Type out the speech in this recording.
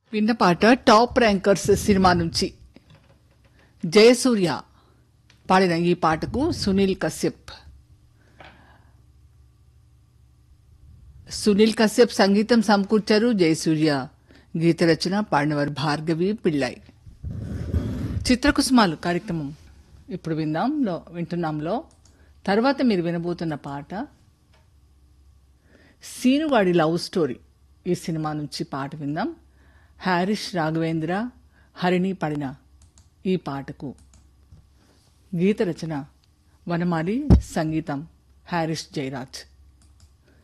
విన్న పాట top rankers cinema నుంచి జయసూర్య పాడిన ఈ పాటకు సునీల్ కశ్యప్ సునీల్ కశ్యప్ సంగీతం సమకూర్చారు జయసూర్య గీత రచన పాడినవారు భార్గవి పిళ్ళాయ్ చిత్రకుసుమాలు కార్యక్రమం ఇప్పుడు విందాంలో వింటున్నాంలో తర్వాత మీరు వినబోతున్న పాట సీనుగాడి లవ్ స్టోరీ ఈ సినిమా నుంచి పాట విందాం హారిష్ రాఘవేంద్ర హరిణి పడిన ఈ పాటకు గీత రచన వనమాలి సంగీతం హారిష్ జయరాజ్